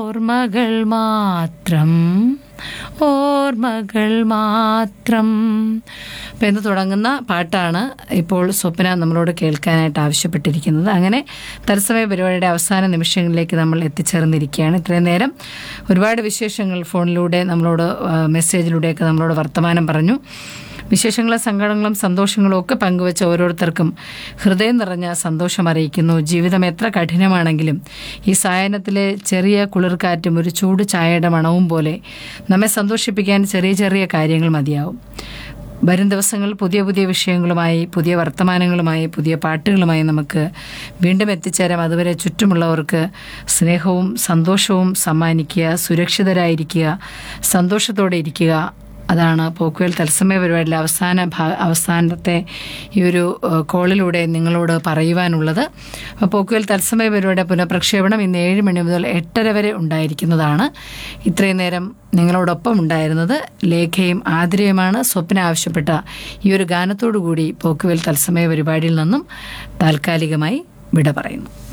ഓർമ്മകൾ മാത്രം ഓർമ്മകൾ മാത്രം അപ്പം എന്ന് തുടങ്ങുന്ന പാട്ടാണ് ഇപ്പോൾ സ്വപ്ന നമ്മളോട് കേൾക്കാനായിട്ട് ആവശ്യപ്പെട്ടിരിക്കുന്നത് അങ്ങനെ തത്സമയ പരിപാടിയുടെ അവസാന നിമിഷങ്ങളിലേക്ക് നമ്മൾ എത്തിച്ചേർന്നിരിക്കുകയാണ് ഇത്രയും നേരം ഒരുപാട് വിശേഷങ്ങൾ ഫോണിലൂടെ നമ്മളോട് ആ, മെസ്സേജിലൂടെയൊക്കെ നമ്മളോട് വർത്തമാനം പറഞ്ഞു വിശേഷങ്ങളും സങ്കടങ്ങളും സന്തോഷങ്ങളും ഒക്കെ പങ്കുവെച്ച ഓരോരുത്തർക്കും ഹൃദയം നിറഞ്ഞ സന്തോഷം അറിയിക്കുന്നു ജീവിതം എത്ര കഠിനമാണെങ്കിലും ഈ സായനത്തിലെ ചെറിയ കുളിർക്കാറ്റും ഒരു ചൂട് ചായയുടെ മണവും പോലെ നമ്മെ സന്തോഷിപ്പിക്കാൻ ചെറിയ ചെറിയ കാര്യങ്ങൾ മതിയാവും വരും ദിവസങ്ങളിൽ പുതിയ പുതിയ വിഷയങ്ങളുമായി പുതിയ വർത്തമാനങ്ങളുമായി പുതിയ പാട്ടുകളുമായി നമുക്ക് വീണ്ടും എത്തിച്ചേരാം അതുവരെ ചുറ്റുമുള്ളവർക്ക് സ്നേഹവും സന്തോഷവും സമ്മാനിക്കുക സുരക്ഷിതരായിരിക്കുക സന്തോഷത്തോടെ ഇരിക്കുക അതാണ് പോക്കുവൽ തത്സമയ പരിപാടിയിലെ അവസാന ഭാ അവസാനത്തെ ഈ ഒരു ഏഹ്, കോളിലൂടെ നിങ്ങളോട് പറയുവാനുള്ളത് അപ്പോൾ പോക്കുവൽ തത്സമയ പരിപാടിയുടെ പുനഃപ്രക്ഷേപണം ഇന്ന് ഏഴ് മണി മുതൽ എട്ടര വരെ ഉണ്ടായിരിക്കുന്നതാണ് ഇത്രയും നേരം നിങ്ങളോടൊപ്പം ഉണ്ടായിരുന്നത് ലേഖയും ആതിരയുമാണ് സ്വപ്ന ആവശ്യപ്പെട്ട ഈ ഒരു ഗാനത്തോടു കൂടി പോക്കുവൽ തത്സമയ പരിപാടിയിൽ നിന്നും താൽക്കാലികമായി വിട പറയുന്നു